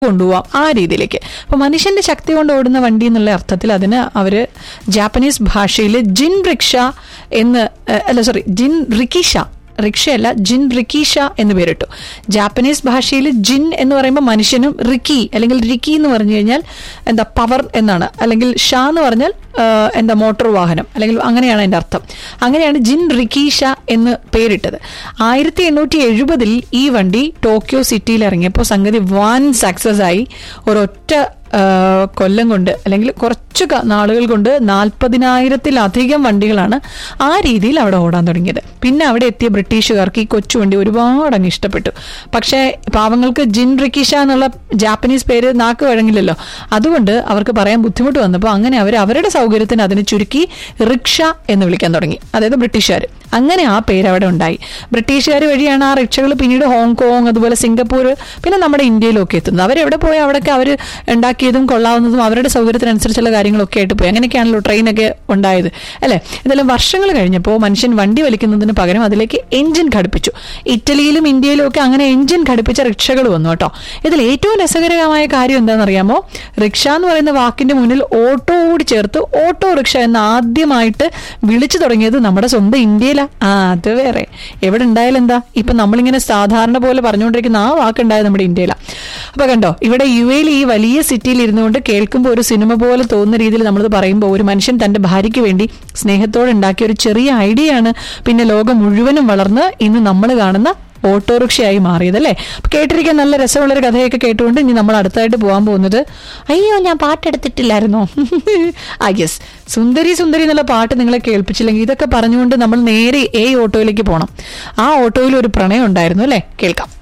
കൊണ്ടുപോവാം ആ രീതിയിലേക്ക് അപ്പൊ മനുഷ്യന്റെ ശക്തി കൊണ്ട് ഓടുന്ന വണ്ടി എന്നുള്ള അർത്ഥത്തിൽ അതിന് അവര് ജാപ്പനീസ് ഭാഷയിൽ ജിൻ റിക്ഷ എന്ന് ഏഹ്, അല്ല സോറി ജിൻ റിക്കിഷ റിക്ഷയല്ല ജിൻ റിക്കീഷ എന്ന് പേരിട്ടു ജാപ്പനീസ് ഭാഷയിൽ ജിൻ എന്ന് പറയുമ്പോൾ മനുഷ്യനും റിക്കി അല്ലെങ്കിൽ റിക്കി എന്ന് പറഞ്ഞു കഴിഞ്ഞാൽ എന്താ പവർ എന്നാണ് അല്ലെങ്കിൽ ഷാ എന്ന് പറഞ്ഞാൽ ആ, എന്താ മോട്ടോർ വാഹനം അല്ലെങ്കിൽ അങ്ങനെയാണ് എൻ്റെ അർത്ഥം അങ്ങനെയാണ് ജിൻ റിക്കീഷ എന്ന് പേരിട്ടത് ആയിരത്തി എണ്ണൂറ്റി എഴുപതിൽ ഈ വണ്ടി ടോക്കിയോ സിറ്റിയിൽ ഇറങ്ങിയപ്പോൾ സംഗതി വൻ സക്സസ് ആയി ഒരൊറ്റ ആ, കൊല്ലം കൊണ്ട് അല്ലെങ്കിൽ കുറച്ച് ക- നാളുകൾ കൊണ്ട് നാൽപ്പതിനായിരത്തിലധികം വണ്ടികളാണ് ആ രീതിയിൽ അവിടെ ഓടാൻ തുടങ്ങിയത് പിന്നെ അവിടെ എത്തിയ ബ്രിട്ടീഷുകാർക്ക് ഈ കൊച്ചു വണ്ടി ഒരുപാട് അങ്ങ് ഇഷ്ടപ്പെട്ടു പക്ഷേ പാവങ്ങൾക്ക് ജിൻ റിക്കിഷ എന്നുള്ള ജാപ്പനീസ് പേര് നാക്ക് വഴങ്ങില്ലല്ലോ അതുകൊണ്ട് അവർക്ക് പറയാൻ ബുദ്ധിമുട്ട് വന്നപ്പോൾ അങ്ങനെ അവർ അവരുടെ സൗകര്യത്തിന് അതിനെ ചുരുക്കി റിക്ഷ എന്ന് വിളിക്കാൻ തുടങ്ങി അതായത് ബ്രിട്ടീഷുകാർ അങ്ങനെ ആ പേര് അവിടെ ഉണ്ടായി ബ്രിട്ടീഷുകാർ വഴിയാണ് ആ റിക്ഷകൾ പിന്നീട് ഹോങ്കോങ് അതുപോലെ സിംഗപ്പൂർ പിന്നെ നമ്മുടെ ഇന്ത്യയിലൊക്കെ എത്തുന്നത് അവരെവിടെ പോയി അവിടെയൊക്കെ അവർ ഉണ്ടാക്കിയതും കൊള്ളാവുന്നതും അവരുടെ സൗകര്യത്തിനനുസരിച്ചുള്ള കാര്യങ്ങളൊക്കെ ആയിട്ട് പോയി അങ്ങനെയൊക്കെയാണല്ലോ ട്രെയിനൊക്കെ ഉണ്ടായത് അല്ലേ ഇതെല്ലാം വർഷങ്ങൾ കഴിഞ്ഞപ്പോൾ മനുഷ്യൻ വണ്ടി വലിക്കുന്നതിന് പകരം അതിലേക്ക് എഞ്ചിൻ ഘടിപ്പിച്ചു ഇറ്റലിയിലും ഇന്ത്യയിലും ഒക്കെ അങ്ങനെ എഞ്ചിൻ ഘടിപ്പിച്ച റിക്ഷകൾ വന്നു കേട്ടോ ഇതിൽ ഏറ്റവും രസകരമായ കാര്യം എന്താണെന്നറിയാമോ റിക്ഷ എന്ന് പറയുന്ന വാക്കിന്റെ മുന്നിൽ ഓട്ടോ കൂടി ചേർത്ത് ഓട്ടോ റിക്ഷ എന്ന് ആദ്യമായിട്ട് വിളിച്ചു തുടങ്ങിയത് നമ്മുടെ സ്വന്തം ഇന്ത്യയിലാ ആ അത് വേറെ എവിടെ ഉണ്ടായാലും എന്താ ഇപ്പൊ നമ്മളിങ്ങനെ സാധാരണ പോലെ പറഞ്ഞുകൊണ്ടിരിക്കുന്ന ആ വാക്കുണ്ടായത് നമ്മുടെ ഇന്ത്യയിലാ അപ്പൊ കണ്ടോ ഇവിടെ യു എയിൽ ഈ വലിയ സിറ്റിയിൽ ഇരുന്നുകൊണ്ട് കേൾക്കുമ്പോൾ ഒരു സിനിമ പോലെ തോന്നുന്ന രീതിയിൽ നമ്മളിത് പറയുമ്പോൾ ഒരു മനുഷ്യൻ തന്റെ ഭാര്യയ്ക്ക് വേണ്ടി സ്നേഹത്തോടെ ഉണ്ടാക്കിയ ഒരു ചെറിയ ഐഡിയ ആണ് പിന്നെ ലോകം മുഴുവനും വളർന്ന് ഇന്ന് നമ്മൾ കാണുന്ന ഓട്ടോറിക്ഷയായി മാറിയത് അല്ലേ അപ്പൊ കേട്ടിരിക്കാൻ നല്ല രസമുള്ളൊരു കഥയൊക്കെ കേട്ടുകൊണ്ട് ഇനി നമ്മൾ അടുത്തായിട്ട് പോകാൻ പോകുന്നത് അയ്യോ ഞാൻ പാട്ടെടുത്തിട്ടില്ലായിരുന്നോ ആ യെസ് സുന്ദരി സുന്ദരി എന്നുള്ള പാട്ട് നിങ്ങളെ കേൾപ്പിച്ചില്ലെങ്കിൽ ഇതൊക്കെ പറഞ്ഞുകൊണ്ട് നമ്മൾ നേരെ ഏ ഓട്ടോയിലേക്ക് പോകണം ആ ഓട്ടോയിൽ ഒരു പ്രണയം ഉണ്ടായിരുന്നു അല്ലേ കേൾക്കാം